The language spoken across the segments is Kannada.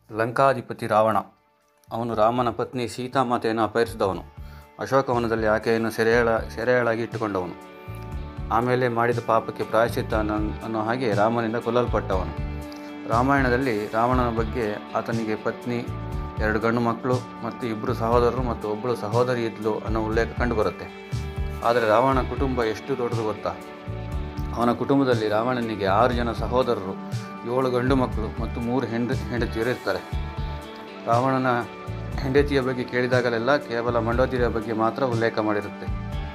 ಲಂಕಾಧಿಪತಿ ರಾವಣ ಅವನು ರಾಮನ ಪತ್ನಿ ಸೀತಾಮಾತೆಯನ್ನು ಅಪಹರಿಸಿದವನು ಅಶೋಕವನದಲ್ಲಿ ಆಕೆಯನ್ನು ಸೆರೆಯಾಳ ಸೆರೆಯಾಳಾಗಿ ಇಟ್ಟುಕೊಂಡವನು ಆಮೇಲೆ ಮಾಡಿದ ಪಾಪಕ್ಕೆ ಪ್ರಾಯಶ್ಚಿತ್ತ ಅನ್ನೋ ಅನ್ನೋ ಹಾಗೆ ರಾಮನಿಂದ ಕೊಲ್ಲಲ್ಪಟ್ಟವನು ರಾಮಾಯಣದಲ್ಲಿ ರಾವಣನ ಬಗ್ಗೆ ಆತನಿಗೆ ಪತ್ನಿ ಎರಡು ಗಂಡು ಮಕ್ಕಳು ಮತ್ತು ಇಬ್ಬರು ಸಹೋದರರು ಮತ್ತು ಒಬ್ಬಳು ಸಹೋದರಿ ಇದ್ಲು ಅನ್ನೋ ಉಲ್ಲೇಖ ಕಂಡುಬರುತ್ತೆ ಆದರೆ ರಾವಣ ಕುಟುಂಬ ಎಷ್ಟು ದೊಡ್ಡದು ಗೊತ್ತಾ ಅವನ ಕುಟುಂಬದಲ್ಲಿ ರಾವಣನಿಗೆ ಆರು ಜನ ಸಹೋದರರು ಏಳು ಗಂಡು ಮಕ್ಕಳು ಮತ್ತು ಮೂರು ಹೆಂಡ ಹೆಂಡತಿಯರು ಇರ್ತಾರೆ ರಾವಣನ ಹೆಂಡತಿಯ ಬಗ್ಗೆ ಕೇಳಿದಾಗಲೆಲ್ಲ ಕೇವಲ ಮಂಡೋದರಿಯ ಬಗ್ಗೆ ಮಾತ್ರ ಉಲ್ಲೇಖ ಮಾಡಿರುತ್ತೆ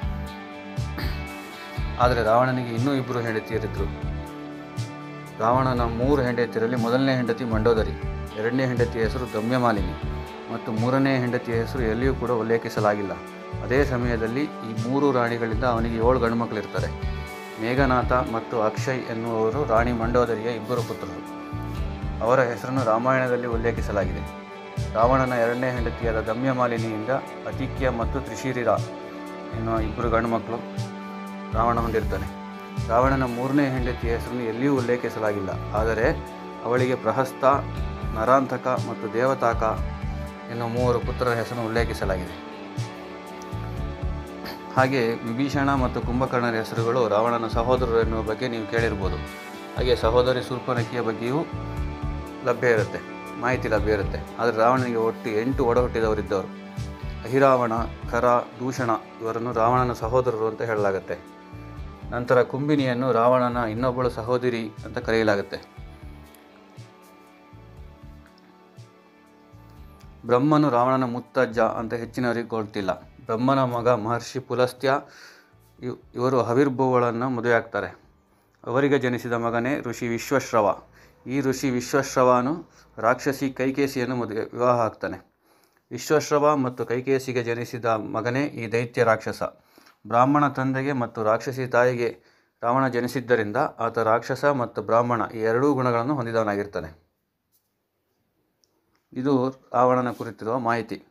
ಆದರೆ ರಾವಣನಿಗೆ ಇನ್ನೂ ಇಬ್ಬರು ಹೆಂಡತಿಯರಿದ್ದರು ರಾವಣನ ಮೂರು ಹೆಂಡತಿಯರಲ್ಲಿ ಮೊದಲನೇ ಹೆಂಡತಿ ಮಂಡೋದರಿ ಎರಡನೇ ಹೆಂಡತಿಯ ಹೆಸರು ದಮ್ಯಮಾಲಿನಿ ಮತ್ತು ಮೂರನೇ ಹೆಂಡತಿಯ ಹೆಸರು ಎಲ್ಲಿಯೂ ಕೂಡ ಉಲ್ಲೇಖಿಸಲಾಗಿಲ್ಲ ಅದೇ ಸಮಯದಲ್ಲಿ ಈ ಮೂರು ರಾಣಿಗಳಿಂದ ಅವನಿಗೆ ಏಳು ಗಂಡು ಮಕ್ಕಳಿರ್ತಾರೆ ಮೇಘನಾಥ ಮತ್ತು ಅಕ್ಷಯ್ ಎನ್ನುವರು ರಾಣಿ ಮಂಡೋದರಿಯ ಇಬ್ಬರು ಪುತ್ರರು ಅವರ ಹೆಸರನ್ನು ರಾಮಾಯಣದಲ್ಲಿ ಉಲ್ಲೇಖಿಸಲಾಗಿದೆ ರಾವಣನ ಎರಡನೇ ಹೆಂಡತಿಯಾದ ದಮ್ಯಮಾಲಿನಿಯಿಂದ ಅತಿಕ್ಯ ಮತ್ತು ತ್ರಿಶಿರಿರ ಎನ್ನುವ ಇಬ್ಬರು ಗಂಡು ಮಕ್ಕಳು ರಾವಣ ಹೊಂದಿರ್ತಾನೆ ರಾವಣನ ಮೂರನೇ ಹೆಂಡತಿಯ ಹೆಸರನ್ನು ಎಲ್ಲಿಯೂ ಉಲ್ಲೇಖಿಸಲಾಗಿಲ್ಲ ಆದರೆ ಅವಳಿಗೆ ಪ್ರಹಸ್ತ ನರಾಂತಕ ಮತ್ತು ದೇವತಾಕ ಎನ್ನುವ ಮೂವರು ಪುತ್ರರ ಹೆಸರನ್ನು ಉಲ್ಲೇಖಿಸಲಾಗಿದೆ ಹಾಗೆ ವಿಭೀಷಣ ಮತ್ತು ಕುಂಭಕರ್ಣರ ಹೆಸರುಗಳು ರಾವಣನ ಸಹೋದರರು ಎನ್ನುವ ಬಗ್ಗೆ ನೀವು ಕೇಳಿರ್ಬೋದು ಹಾಗೆ ಸಹೋದರಿ ಶೂರ್ಪನಖಿಯ ಬಗ್ಗೆಯೂ ಲಭ್ಯ ಇರುತ್ತೆ ಮಾಹಿತಿ ಲಭ್ಯ ಇರುತ್ತೆ ಆದರೆ ರಾವಣನಿಗೆ ಒಟ್ಟು ಎಂಟು ಒಡ ಹುಟ್ಟಿದವರಿದ್ದವರು ಅಹಿರಾವಣ ಖರ ದೂಷಣ ಇವರನ್ನು ರಾವಣನ ಸಹೋದರರು ಅಂತ ಹೇಳಲಾಗುತ್ತೆ ನಂತರ ಕುಂಬಿನಿಯನ್ನು ರಾವಣನ ಇನ್ನೊಬ್ಬಳು ಸಹೋದರಿ ಅಂತ ಕರೆಯಲಾಗುತ್ತೆ ಬ್ರಹ್ಮನು ರಾವಣನ ಮುತ್ತಜ್ಜ ಅಂತ ಹೆಚ್ಚಿನವರಿಗೆ ಗೊತ್ತಿಲ್ಲ ಬ್ರಹ್ಮನ ಮಗ ಮಹರ್ಷಿ ಪುಲಸ್ತ್ಯ ಇವ್- ಇವರು ಹವಿರ್ಭುವಳನ್ನು ಮದುವೆಯಾಗ್ತಾರೆ ಅವರಿಗೆ ಜನಿಸಿದ ಮಗನೇ ಋಷಿ ವಿಶ್ವಶ್ರವ ಈ ಋಷಿ ವಿಶ್ವಶ್ರವನು ರಾಕ್ಷಸಿ ಕೈಕೇಸಿಯನ್ನು ಮದುವೆ ವಿವಾಹ ಆಗ್ತಾನೆ ವಿಶ್ವಶ್ರವ ಮತ್ತು ಕೈಕೇಸಿಗೆ ಜನಿಸಿದ ಮಗನೇ ಈ ದೈತ್ಯ ರಾಕ್ಷಸ ಬ್ರಾಹ್ಮಣ ತಂದೆಗೆ ಮತ್ತು ರಾಕ್ಷಸಿ ತಾಯಿಗೆ ರಾವಣ ಜನಿಸಿದ್ದರಿಂದ ಆತ ರಾಕ್ಷಸ ಮತ್ತು ಬ್ರಾಹ್ಮಣ ಈ ಎರಡೂ ಗುಣಗಳನ್ನು ಹೊಂದಿದವನಾಗಿರ್ತಾನೆ ಇದು ರಾವಣನ ಕುರಿತಿರುವ ಮಾಹಿತಿ